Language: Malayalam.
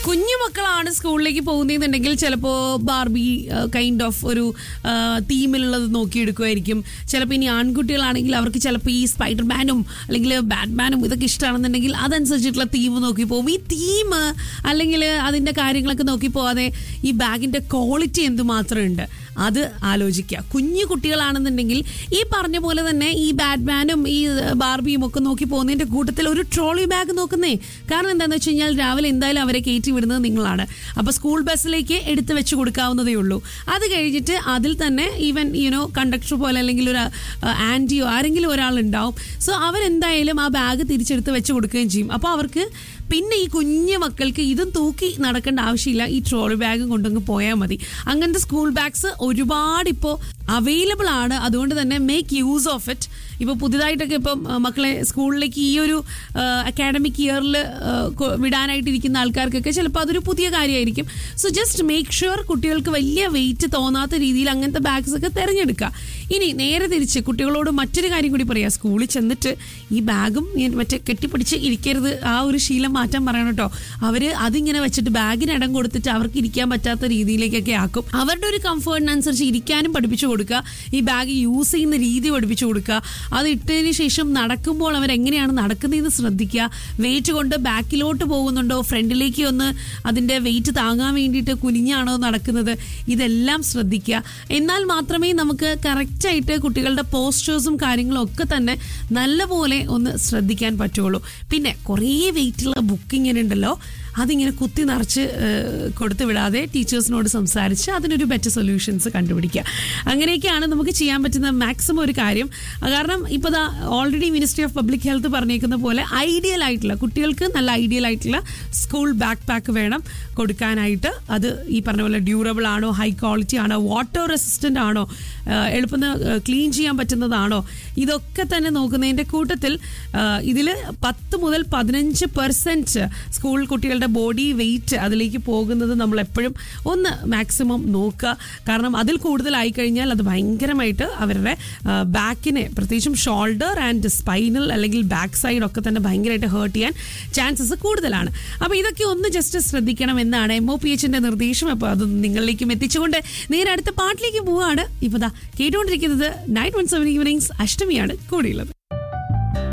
കുഞ്ഞു മക്കളാണ് സ്കൂളിലേക്ക് പോകുന്നതെന്നുണ്ടെങ്കിൽ ചിലപ്പോൾ ബാർബി കൈൻഡ് ഓഫ് ഒരു തീമിലുള്ളത് നോക്കിയെടുക്കുമായിരിക്കും ചിലപ്പോൾ ഇനി ആൺകുട്ടികളാണെങ്കിൽ അവർക്ക് ചിലപ്പോൾ ഈ സ്പൈഡർമാനും അല്ലെങ്കിൽ ബാറ്റ്മാനും ഇതൊക്കെ ഇഷ്ടമാണെന്നുണ്ടെങ്കിൽ അതനുസരിച്ചിട്ടുള്ള തീം നോക്കി പോകും ഈ തീം അല്ലെങ്കിൽ അതിൻ്റെ കാര്യങ്ങളൊക്കെ നോക്കി പോവാതെ ഈ ബാഗിൻ്റെ ക്വാളിറ്റി എന്തുമാത്രം ഉണ്ട് അത് ആലോചിക്കുക കുഞ്ഞു കുട്ടികളാണെന്നുണ്ടെങ്കിൽ ഈ പറഞ്ഞ പോലെ തന്നെ ഈ ബാറ്റ്മാനും ഈ ബാർബിയും ഒക്കെ നോക്കി പോകുന്നതിന്റെ കൂട്ടത്തിൽ ഒരു ട്രോളി ബാഗ് നോക്കുന്നേ കാരണം എന്താണെന്ന് വെച്ച് കഴിഞ്ഞാൽ രാവിലെ എന്തായാലും അവരെ കയറ്റി വിടുന്നത് നിങ്ങളാണ് അപ്പൊ സ്കൂൾ ബസ്സിലേക്ക് എടുത്തു വെച്ച് കൊടുക്കാവുന്നതേ ഉള്ളൂ അത് കഴിഞ്ഞിട്ട് അതിൽ തന്നെ ഈവൻ യുനോ കണ്ടക്ടർ പോലെ അല്ലെങ്കിൽ ഒരു ആന്റിയോ ആരെങ്കിലും ഒരാൾ ഉണ്ടാവും സോ അവരെന്തായാലും ആ ബാഗ് തിരിച്ചെടുത്ത് വെച്ച് കൊടുക്കുകയും ചെയ്യും അപ്പോൾ അവർക്ക് പിന്നെ ഈ കുഞ്ഞു മക്കൾക്ക് ഇതും തൂക്കി നടക്കേണ്ട ആവശ്യമില്ല ഈ ട്രോളി ബാഗും കൊണ്ടങ്ങ് പോയാൽ മതി അങ്ങനത്തെ സ്കൂൾ ബാഗ്സ് ഒരുപാട് ഇപ്പോൾ അവൈലബിൾ ആണ് അതുകൊണ്ട് തന്നെ മേക്ക് യൂസ് ഓഫ് ഇറ്റ് ഇപ്പോൾ പുതിയതായിട്ടൊക്കെ ഇപ്പം ആ, മക്കളെ സ്കൂളിലേക്ക് ഈ ഒരു അക്കാഡമിക് ഇയറിൽ വിടാനായിട്ടിരിക്കുന്ന ആൾക്കാർക്കൊക്കെ ചിലപ്പോൾ അതൊരു പുതിയ കാര്യമായിരിക്കും സോ ജസ്റ്റ് മേക്ക് ഷുവർ കുട്ടികൾക്ക് വലിയ വെയിറ്റ് തോന്നാത്ത രീതിയിൽ അങ്ങനത്തെ ബാഗ്സ് ഒക്കെ തിരഞ്ഞെടുക്കുക ഇനി നേരെ തിരിച്ച് കുട്ടികളോട് മറ്റൊരു കാര്യം കൂടി പറയാം സ്കൂളിൽ ചെന്നിട്ട് ഈ ബാഗും ഈ മറ്റേ കെട്ടിപ്പിടിച്ച് ഇരിക്കരുത് ആ ഒരു ശീലം മാറ്റാൻ പറയണം കേട്ടോ അവര് അതിങ്ങനെ വെച്ചിട്ട് ബാഗിന് ഇടം കൊടുത്തിട്ട് അവർക്ക് ഇരിക്കാൻ പറ്റാത്ത രീതിയിലേക്കൊക്കെ ആക്കും അവരുടെ ഒരു കംഫേർട്ടിനനുസരിച്ച് ഇരിക്കാനും പഠിപ്പിച്ചു കൊടുക്കുക ഈ ബാഗ് യൂസ് ചെയ്യുന്ന രീതി പഠിപ്പിച്ചു കൊടുക്കുക അത് ഇട്ടതിന് ശേഷം നടക്കുമ്പോൾ അവർ എങ്ങനെയാണ് നടക്കുന്നതെന്ന് ശ്രദ്ധിക്കുക വെയിറ്റ് കൊണ്ട് ബാക്കിലോട്ട് പോകുന്നുണ്ടോ ഫ്രണ്ടിലേക്ക് ഒന്ന് അതിന്റെ വെയിറ്റ് താങ്ങാൻ വേണ്ടിയിട്ട് കുനിഞ്ഞാണോ നടക്കുന്നത് ഇതെല്ലാം ശ്രദ്ധിക്കുക എന്നാൽ മാത്രമേ നമുക്ക് കറക്റ്റായിട്ട് കുട്ടികളുടെ പോസ്റ്റേഴ്സും കാര്യങ്ങളും ഒക്കെ തന്നെ നല്ലപോലെ ഒന്ന് ശ്രദ്ധിക്കാൻ പറ്റുള്ളൂ പിന്നെ കുറേ വെയിറ്റുള്ള ബുക്കിങ്ങനെ ഉണ്ടല്ലോ അതിങ്ങനെ കുത്തി നിറച്ച് ഏഹ്, കൊടുത്തു വിടാതെ ടീച്ചേഴ്സിനോട് സംസാരിച്ച് അതിനൊരു ബെറ്റർ സൊല്യൂഷൻസ് കണ്ടുപിടിക്കുക അങ്ങനെയൊക്കെയാണ് നമുക്ക് ചെയ്യാൻ പറ്റുന്ന മാക്സിമം ഒരു കാര്യം അത് കാരണം ഇപ്പോൾ ദാ already ministry of public health പറഞ്ഞേക്കുന്ന പോലെ ഐഡിയൽ ആയിട്ടുള്ള കുട്ടികൾക്ക് നല്ല ഐഡിയൽ ആയിട്ടുള്ള സ്കൂൾ ബാക്ക് പാക്ക് വേണം കൊടുക്കാനായിട്ട് അത് ഈ പറഞ്ഞ പോലെ ഡ്യൂറബിൾ ആണോ ഹൈ ക്വാളിറ്റി ആണോ വാട്ടർ റെസിസ്റ്റന്റ് ആണോ ഏഹ്, എളുപ്പം ക്ലീൻ ചെയ്യാൻ പറ്റുന്നതാണോ ഇതൊക്കെ തന്നെ നോക്കുന്നതിന്റെ കൂട്ടത്തിൽ ഇതിൽ പത്ത് മുതൽ പതിനഞ്ച് പെർസെന്റ് സ്കൂൾ കുട്ടികളുടെ ബോഡി വെയിറ്റ് അതിലേക്ക് പോകുന്നത് നമ്മൾ എപ്പോഴും ഒന്ന് മാക്സിമം നോക്കുക കാരണം അതിൽ കൂടുതലായി കഴിഞ്ഞാൽ അത് ഭയങ്കരമായിട്ട് അവരുടെ ബാക്കിനെ പ്രത്യേകിച്ചും ഷോൾഡർ ആൻഡ് സ്പൈനൽ അല്ലെങ്കിൽ ബാക്ക് സൈഡ് ഒക്കെ തന്നെ ഭയങ്കരമായിട്ട് ഹേർട്ട് ചെയ്യാൻ ചാൻസസ് കൂടുതലാണ് അപ്പോൾ ഇതൊക്കെ ഒന്ന് ജസ്റ്റ് ശ്രദ്ധിക്കണം എന്നാണ് എം ഒ പി എച്ചിന്റെ നിർദ്ദേശം അപ്പോൾ അത് നിങ്ങളിലേക്കും എത്തിച്ചുകൊണ്ട് നേരെ അടുത്ത പാട്ടിലേക്ക് പോവുകയാണ് ഇപ്പോൾ ദാ കേട്ടുകൊണ്ടിരിക്കുന്നത് നൈറ്റ് വൺ സെവൻ ഈവനിങ്സ് അഷ്ടമിയാണ് കൂടിയുള്ളത്